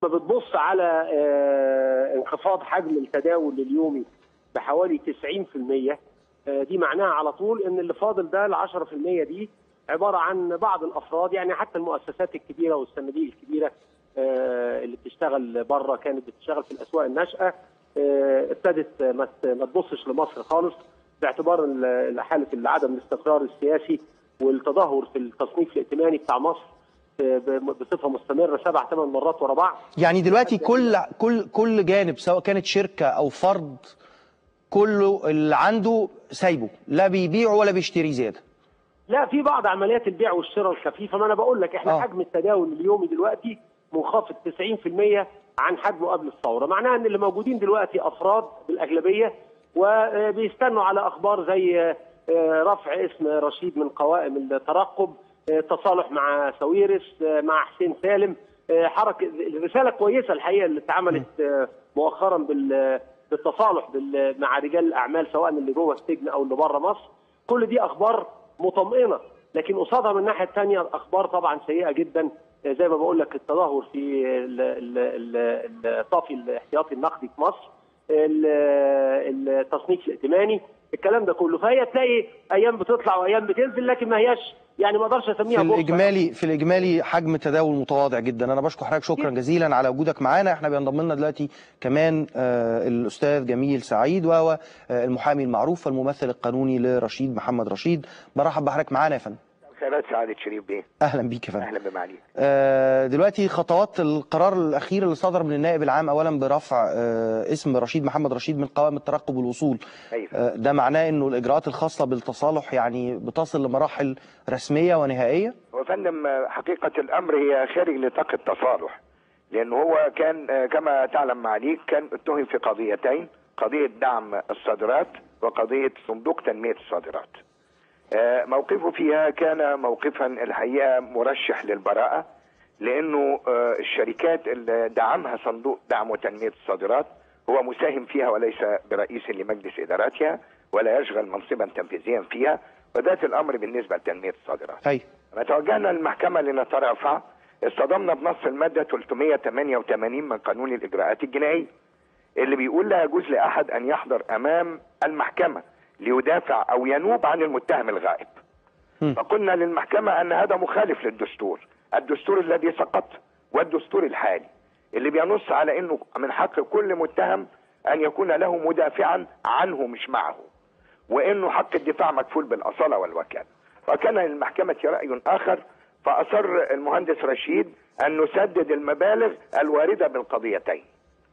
لما بتبص على آه، انخفاض حجم التداول اليومي بحوالي 90% آه، دي معناها على طول ان اللي فاضل ده ال 10% دي عباره عن بعض الافراد يعني حتى المؤسسات الكبيره والصناديق الكبيره آه، اللي بتشتغل بره كانت بتشتغل في الاسواق الناشئه آه، ابتدت ما ت- ما تبصش لمصر خالص باعتبار ال- حاله عدم الاستقرار السياسي والتدهور في التصنيف الائتماني بتاع مصر آه، ب- بصفه مستمره سبع ثمان مرات ورا بعض يعني دلوقتي كل كل كل جانب سواء كانت شركه او فرد كله اللي عنده سايبه لا بيبيعه ولا بيشتري زياده لا في بعض عمليات البيع والشراء الخفيفه ما انا بقول لك احنا آه. حجم التداول اليومي دلوقتي منخفض 90% عن حجمه قبل الثوره معناها ان اللي موجودين دلوقتي افراد بالاغلبيه وبيستنوا على اخبار زي آه، رفع اسم رشيد من قوائم الترقب آه، تصالح مع ساويرس آه، مع حسين سالم آه، حركه رساله كويسه الحقيقه اللي اتعملت آه، مؤخرا بال بالتصالح بال- مع رجال الاعمال سواء اللي جوه السجن او اللي بره مصر كل دي اخبار مطمئنه لكن قصادها من الناحيه الثانيه الاخبار طبعا سيئه جدا آه، زي ما بقول لك التدهور في ال- ال- ال- الطافي الاحتياطي النقدي في مصر ال- التصنيف الائتماني الكلام ده كله فهي تلاقي ايام بتطلع وايام بتنزل لكن ما هياش يعني ما اقدرش في اسميها بورصة. الاجمالي في الاجمالي حجم التداول متواضع جدا انا بشكر حضرتك شكرا جزيلا على وجودك معانا احنا بينضم لنا دلوقتي كمان آه، الاستاذ جميل سعيد وهو آه، المحامي المعروف والممثل القانوني لرشيد محمد رشيد برحب بحضرتك معانا يا فندم خيرات سعادة شريف بيه اهلا بيك يا فندم أهلا بمعاليك آه، دلوقتي خطوات القرار الاخير اللي صدر من النائب العام اولا برفع آه، اسم رشيد محمد رشيد من قوائم الترقب والوصول أيوة. آه، ده معناه انه الاجراءات الخاصه بالتصالح يعني بتصل لمراحل رسميه ونهائيه وفندم آه، حقيقة الأمر هي خارج نطاق التصالح لأنه هو كان آه، كما تعلم معاليك كان اتهم في قضيتين قضية دعم الصادرات وقضية صندوق تنمية الصادرات آه، موقفه فيها كان موقفا الحقيقة مرشح للبراءة لأنه آه، الشركات اللي دعمها صندوق دعم وتنمية الصادرات هو مساهم فيها وليس برئيس لمجلس إداراتها ولا يشغل منصبا تنفيذيا فيها وذات الأمر بالنسبة لتنمية الصادرات ايوه لما توجهنا للمحكمة لنترافع اصطدمنا بنص المادة 388 من قانون الإجراءات الجنائية اللي بيقول لا يجوز لأحد أن يحضر أمام المحكمة ليدافع أو ينوب عن المتهم الغائب مم. فقلنا للمحكمة أن هذا مخالف للدستور الدستور الذي سقط والدستور الحالي اللي بينص على أنه من حق كل متهم أن يكون له مدافعا عنه مش معه وانه حق الدفاع مكفول بالاصاله والوكاله وكان للمحكمه راي اخر فاصر المهندس رشيد ان نسدد المبالغ الوارده بالقضيتين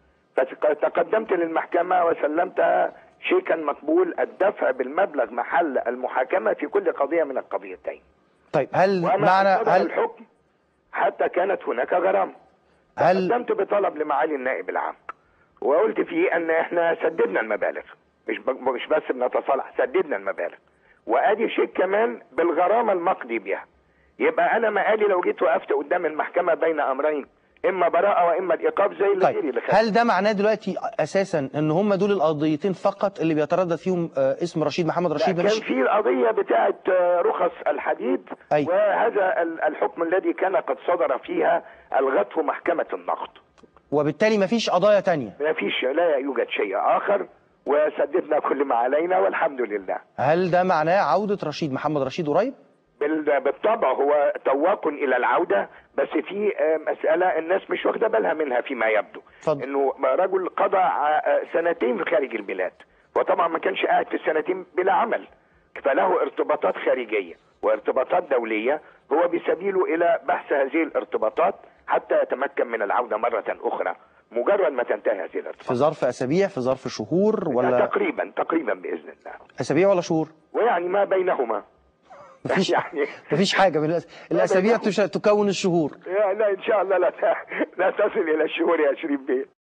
فتقدمت للمحكمه وسلمتها شيكا مقبول الدفع بالمبلغ محل المحاكمه في كل قضيه من القضيتين طيب هل وما معنى صدر هل الحكم حتى كانت هناك غرامه هل قدمت بطلب لمعالي النائب العام وقلت فيه ان احنا سددنا المبالغ مش ب... مش بس بنتصالح سددنا المبالغ وادي شيء كمان بالغرامه المقضي بها يبقى انا مقالي لو جيت وقفت قدام المحكمه بين امرين اما براءه واما الايقاف زي اللي غيري طيب اللي خد هل ده معناه دلوقتي اساسا ان هم دول القضيتين فقط اللي بيتردد فيهم آه، اسم رشيد محمد رشيد كان ماشي في القضيه بتاعه آه، رخص الحديد أيوة. وهذا ال- الحكم الذي كان قد صدر فيها الغته محكمه النقد وبالتالي مفيش قضايا تانية ما فيش لا يوجد شيء اخر وسددنا كل ما علينا والحمد لله هل ده معناه عودة رشيد محمد رشيد قريب؟ بال- بالطبع هو تواق الى العوده بس في آه، مساله الناس مش واخده بالها منها فيما يبدو اتفضل. انه رجل قضى ع- سنتين في خارج البلاد وطبعا ما كانش قاعد في السنتين بلا عمل فله ارتباطات خارجيه وارتباطات دوليه هو بسبيله الى بحث هذه الارتباطات حتى يتمكن من العوده مره اخرى مجرد ما تنتهي هذه في الارتباطات ظرف اسابيع في ظرف شهور ولا تقريبا تقريبا باذن الله اسابيع ولا شهور؟ ويعني ما بينهما مفيش يعني مفيش حاجة من الأس- الاسابيع تش- تكون الشهور لا لا ان شاء الله لا ت- لا تصل الى الشهور يا شريف بيه